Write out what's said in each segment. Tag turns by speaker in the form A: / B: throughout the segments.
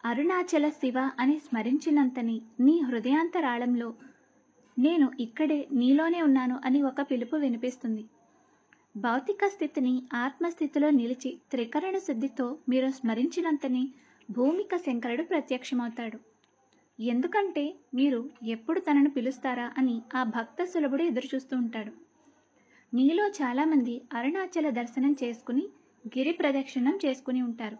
A: అరుణాచల శివ అని స్మరించినంతని నీ హృదయాంతరాళంలో నేను ఇక్కడే నీలోనే ఉన్నాను అని ఒక పిలుపు వినిపిస్తుంది భౌతిక స్థితిని ఆత్మస్థితిలో నిలిచి త్రికరణ శుద్ధితో మీరు స్మరించినంతని భూమిక శంకరుడు ప్రత్యక్షమవుతాడు ఎందుకంటే మీరు ఎప్పుడు తనను పిలుస్తారా అని ఆ భక్త సులభుడు ఎదురుచూస్తూ ఉంటాడు మీలో చాలామంది అరుణాచల దర్శనం చేసుకుని గిరి ప్రదక్షిణం చేసుకుని ఉంటారు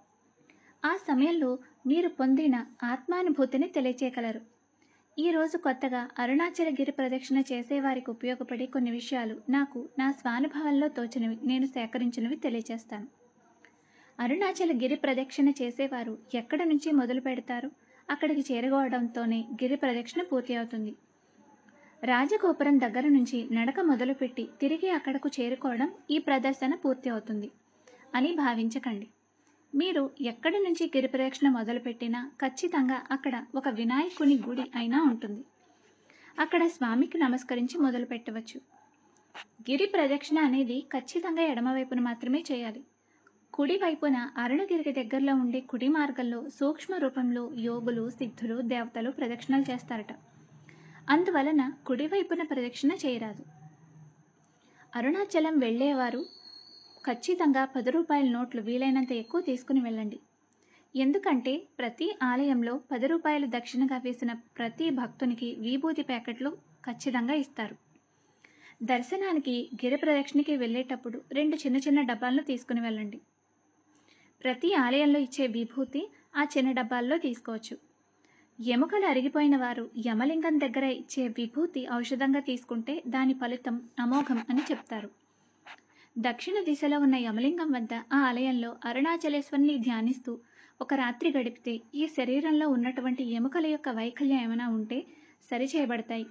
A: ఆ సమయంలో మీరు పొందిన ఆత్మానుభూతిని తెలియచేయగలరు ఈరోజు కొత్తగా అరుణాచల గిరి ప్రదక్షిణ చేసేవారికి ఉపయోగపడే కొన్ని విషయాలు నాకు నా స్వానుభవంలో తోచినవి నేను సేకరించినవి తెలియజేస్తాను అరుణాచల గిరి ప్రదక్షిణ చేసేవారు ఎక్కడ నుంచి మొదలు పెడతారు అక్కడికి చేరుకోవడంతోనే గిరి ప్రదక్షిణ పూర్తి అవుతుంది రాజగోపురం దగ్గర నుంచి నడక మొదలుపెట్టి తిరిగి అక్కడకు చేరుకోవడం ఈ ప్రదర్శన పూర్తి అవుతుంది అని భావించకండి మీరు ఎక్కడి నుంచి గిరి ప్రదక్షిణ మొదలుపెట్టినా ఖచ్చితంగా అక్కడ ఒక వినాయకుని గుడి అయినా ఉంటుంది అక్కడ స్వామికి నమస్కరించి మొదలు పెట్టవచ్చు గిరి ప్రదక్షిణ అనేది ఖచ్చితంగా ఎడమవైపున మాత్రమే చేయాలి కుడి వైపున అరుణగిరికి దగ్గరలో ఉండే కుడి మార్గంలో సూక్ష్మ రూపంలో యోగులు సిద్ధులు దేవతలు ప్రదక్షిణలు చేస్తారట అందువలన కుడివైపున ప్రదక్షిణ చేయరాదు అరుణాచలం వెళ్ళేవారు ఖచ్చితంగా పది రూపాయల నోట్లు వీలైనంత ఎక్కువ తీసుకుని వెళ్ళండి ఎందుకంటే ప్రతి ఆలయంలో పది రూపాయలు దక్షిణగా వేసిన ప్రతి భక్తునికి విభూతి ప్యాకెట్లు ఖచ్చితంగా ఇస్తారు దర్శనానికి గిరి ప్రదక్షిణకి వెళ్ళేటప్పుడు రెండు చిన్న చిన్న డబ్బాలను తీసుకుని వెళ్ళండి ప్రతి ఆలయంలో ఇచ్చే విభూతి ఆ చిన్న డబ్బాల్లో తీసుకోవచ్చు ఎముకలు అరిగిపోయిన వారు యమలింగం దగ్గర ఇచ్చే విభూతి ఔషధంగా తీసుకుంటే దాని ఫలితం అమోఘం అని చెప్తారు దక్షిణ దిశలో ఉన్న యమలింగం వద్ద ఆ ఆలయంలో అరుణాచలేశ్వరిని ధ్యానిస్తూ ఒక రాత్రి గడిపితే ఈ శరీరంలో ఉన్నటువంటి ఎముకల యొక్క వైకల్యం ఏమైనా ఉంటే సరిచేయబడతాయి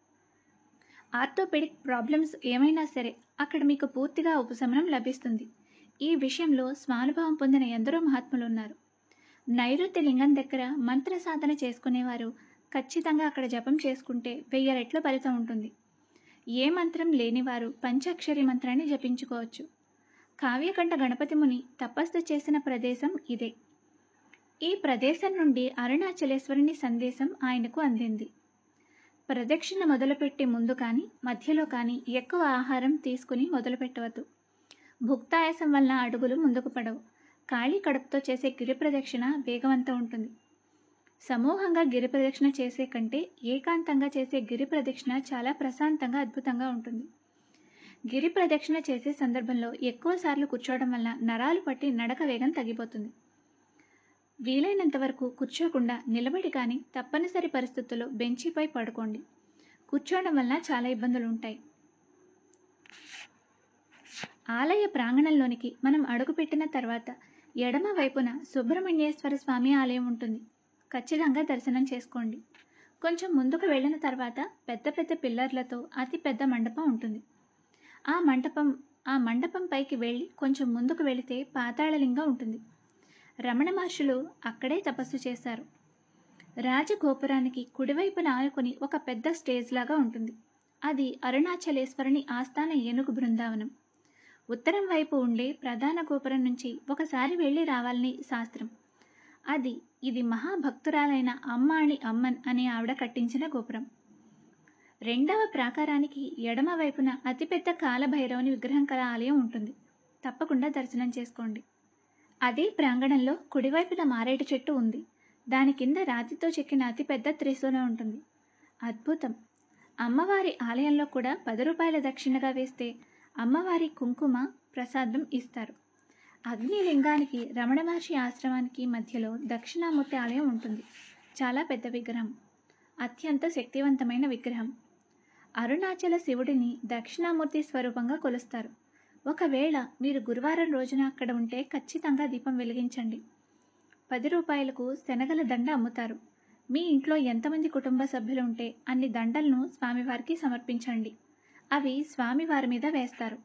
A: ఆర్థోపెడిక్ ప్రాబ్లమ్స్ ఏమైనా సరే అక్కడ మీకు పూర్తిగా ఉపశమనం లభిస్తుంది ఈ విషయంలో స్వానుభవం పొందిన ఎందరో మహాత్ములు ఉన్నారు నైరుతి లింగం దగ్గర మంత్ర సాధన చేసుకునేవారు ఖచ్చితంగా అక్కడ జపం చేసుకుంటే వెయ్యి రెట్ల ఫలితం ఉంటుంది ఏ మంత్రం లేనివారు పంచాక్షరి మంత్రాన్ని జపించుకోవచ్చు కావ్యకంఠ గణపతి ముని తపస్సు చేసిన ప్రదేశం ఇదే ఈ ప్రదేశం నుండి అరుణాచలేశ్వరుని సందేశం ఆయనకు అందింది ప్రదక్షిణ మొదలుపెట్టే ముందు కానీ మధ్యలో కానీ ఎక్కువ ఆహారం తీసుకుని మొదలుపెట్టవద్దు భుక్తాయాసం వలన అడుగులు ముందుకు పడవు ఖాళీ కడుపుతో చేసే గిరి ప్రదక్షిణ వేగవంతం ఉంటుంది సమూహంగా గిరి ప్రదక్షిణ చేసే కంటే ఏకాంతంగా చేసే గిరి ప్రదక్షిణ చాలా ప్రశాంతంగా అద్భుతంగా ఉంటుంది గిరి ప్రదక్షిణ చేసే సందర్భంలో ఎక్కువ సార్లు కూర్చోవడం వల్ల నరాలు పట్టి నడక వేగం తగ్గిపోతుంది వీలైనంత వరకు కూర్చోకుండా నిలబడి కానీ తప్పనిసరి పరిస్థితుల్లో బెంచిపై పడుకోండి కూర్చోవడం వల్ల చాలా ఇబ్బందులు ఉంటాయి ఆలయ ప్రాంగణంలోనికి మనం అడుగుపెట్టిన తర్వాత ఎడమ వైపున సుబ్రహ్మణ్యేశ్వర స్వామి ఆలయం ఉంటుంది ఖచ్చితంగా దర్శనం చేసుకోండి కొంచెం ముందుకు వెళ్ళిన తర్వాత పెద్ద పెద్ద పిల్లర్లతో అతి పెద్ద మండపం ఉంటుంది ఆ మండపం ఆ మండపం పైకి వెళ్ళి కొంచెం ముందుకు వెళితే పాతాళలింగం ఉంటుంది రమణ మహర్షులు అక్కడే తపస్సు చేశారు రాజగోపురానికి కుడివైపున ఆనుకొని ఒక పెద్ద స్టేజ్ లాగా ఉంటుంది అది అరుణాచలేశ్వరుని ఆస్థాన ఏనుగు బృందావనం ఉత్తరం వైపు ఉండే ప్రధాన గోపురం నుంచి ఒకసారి వెళ్ళి రావాలని శాస్త్రం అది ఇది మహాభక్తురాలైన అమ్మాణి అమ్మన్ అనే ఆవిడ కట్టించిన గోపురం రెండవ ప్రాకారానికి ఎడమ వైపున అతిపెద్ద కాలభైరవుని విగ్రహం కల ఆలయం ఉంటుంది తప్పకుండా దర్శనం చేసుకోండి అదే ప్రాంగణంలో కుడివైపున మారేడు చెట్టు ఉంది దాని కింద రాతితో చెక్కిన అతిపెద్ద త్రిశూలం ఉంటుంది అద్భుతం అమ్మవారి ఆలయంలో కూడా పది రూపాయల దక్షిణగా వేస్తే అమ్మవారి కుంకుమ ప్రసాదం ఇస్తారు అగ్నిలింగానికి రమణ మహర్షి ఆశ్రమానికి మధ్యలో దక్షిణామూర్తి ఆలయం ఉంటుంది చాలా పెద్ద విగ్రహం అత్యంత శక్తివంతమైన విగ్రహం అరుణాచల శివుడిని దక్షిణామూర్తి స్వరూపంగా కొలుస్తారు ఒకవేళ మీరు గురువారం రోజున అక్కడ ఉంటే ఖచ్చితంగా దీపం వెలిగించండి పది రూపాయలకు శనగల దండ అమ్ముతారు మీ ఇంట్లో ఎంతమంది కుటుంబ సభ్యులు ఉంటే అన్ని దండలను స్వామివారికి సమర్పించండి అవి స్వామివారి మీద వేస్తారు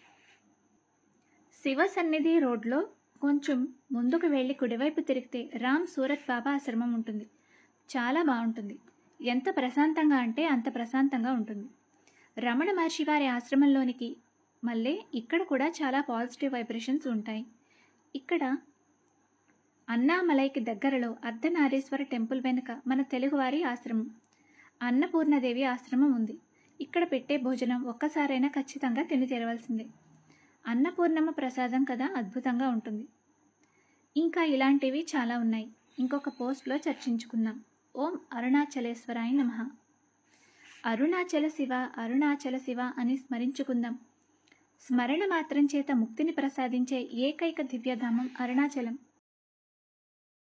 A: శివ సన్నిధి రోడ్లో కొంచెం ముందుకు వెళ్ళి కుడివైపు తిరిగితే రామ్ సూరత్ బాబా ఆశ్రమం ఉంటుంది చాలా బాగుంటుంది ఎంత ప్రశాంతంగా అంటే అంత ప్రశాంతంగా ఉంటుంది రమణ మహర్షి వారి ఆశ్రమంలోనికి మళ్ళీ ఇక్కడ కూడా చాలా పాజిటివ్ వైబ్రేషన్స్ ఉంటాయి ఇక్కడ అన్నామలైకి దగ్గరలో అర్ధనారీశ్వర టెంపుల్ వెనుక మన తెలుగువారి ఆశ్రమం అన్నపూర్ణదేవి ఆశ్రమం ఉంది ఇక్కడ పెట్టే భోజనం ఒక్కసారైనా ఖచ్చితంగా తిని తెరవలసిందే అన్నపూర్ణమ్మ ప్రసాదం కదా అద్భుతంగా ఉంటుంది ఇంకా ఇలాంటివి చాలా ఉన్నాయి ఇంకొక పోస్ట్లో చర్చించుకుందాం ఓం అరుణాచలేశ్వరాయ నమః అరుణాచల శివ అరుణాచల శివ అని స్మరించుకుందాం స్మరణ మాత్రం చేత ముక్తిని ప్రసాదించే ఏకైక దివ్యధామం అరుణాచలం